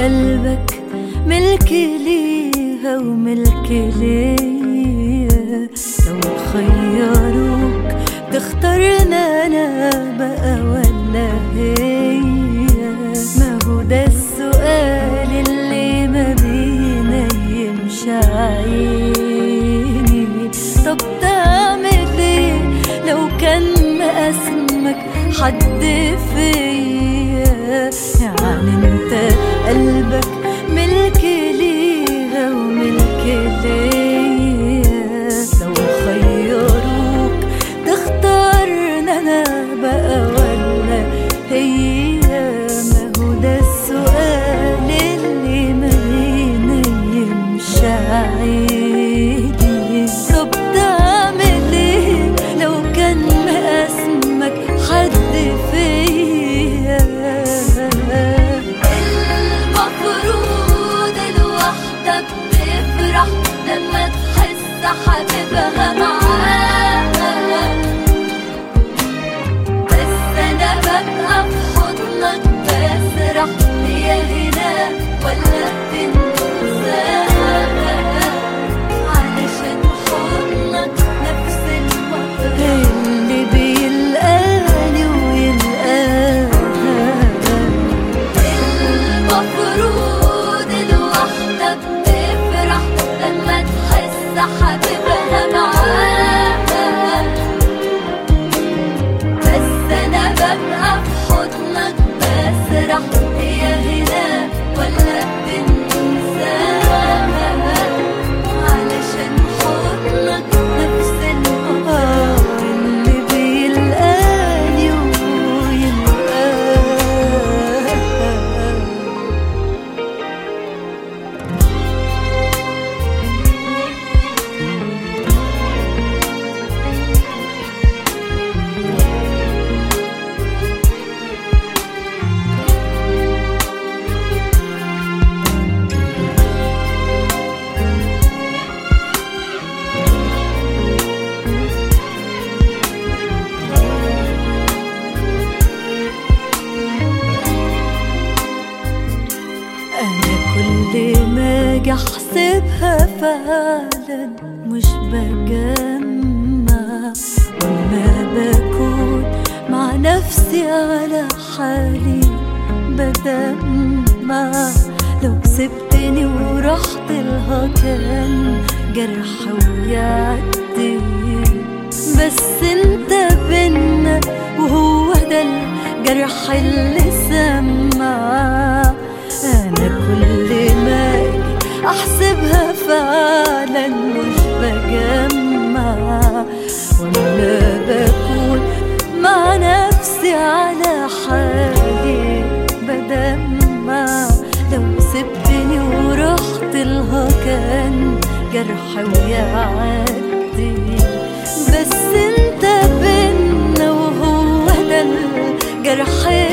قلبك ملك ليها وملك ليا لو خيروك تختارنا انا بقى ولا هي ما هو ده السؤال اللي ما بينيمش عيني طب تعمل ايه لو كان مقاسمك حد فيا يعني انت قلبك ملك ليها وملك ليا لو خيروك تختارنا انا بقى ولا هي ما هو ده السؤال اللي ما ينيمش عيني طب تعمل ايه لو كان مقاسمك حد فيا المفروض الواحدة بتفرح لما تحس حبيبها معاها بس أنا ببقى في حضنك بسرح هي هنا ولا بتنساها علشان حضنك نفس المطرح اللي بيلقاني ويلقاها المفروض الواحدة بتفرح لما تحس حبيبها معاها بس أنا ببقى في حضنك بسرح هي هنا ولا بنساها علشان حضنك نفس المطرح آه، اللي بيلقاني ويلقاها أنا كل ما أجي أحسبها فعلا مش بجمع وما بكون مع نفسي على حالي بدمع لو سبتني ورحت لها كان جرح ويعدي بس انت بينا وهو ده الجرح اللي سمع انا كل ما أجي احسبها فعلا مش بجمع ولا بكون مع نفسي على حالي بدمع لو سبتني ورحت لها كان جرح ويعدي بس انت بينا وهو ده الجرح